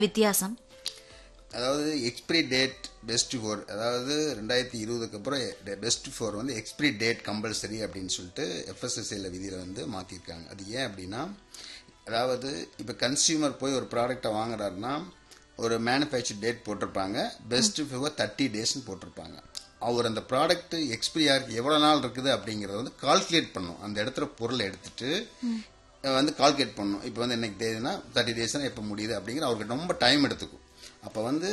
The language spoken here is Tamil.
வித்தியாசம் அதாவது எக்ஸ்பிரி டேட் பெஸ்ட் ஃபோர் அதாவது ரெண்டாயிரத்தி இருபதுக்கு அப்புறம் பெஸ்ட் ஃபோர் வந்து எக்ஸ்பிரி டேட் கம்பல்சரி அப்படின்னு சொல்லிட்டு எஃப்எஸ்எஸ்ஐல விதியில் வந்து மாற்றிருக்காங்க அது ஏன் அப்படின்னா அதாவது இப்போ கன்சியூமர் போய் ஒரு ப்ராடக்டை வாங்குறாருன்னா ஒரு மேனுஃபேக்சர் டேட் போட்டிருப்பாங்க பெஸ்ட் ஃபோர் தேர்ட்டி டேஸ்னு போட்டிருப்பாங்க அவர் அந்த ப்ராடக்ட் எக்ஸ்பிரி ஆகிறதுக்கு எவ்வளோ நாள் இருக்குது அப்படிங்கிறத வந்து கால்குலேட் பண்ணும் அந்த இடத்துல பொருளை எடுத்துட்டு வந்து கால்குலேட் பண்ணும் இப்போ வந்து என்னைக்கு தேதினா தேர்ட்டி டேஸ்னா எப்போ முடியுது அப்படிங்கிற அவருக்கு ரொம்ப டைம் எடுத்துக்கும் அப்போ வந்து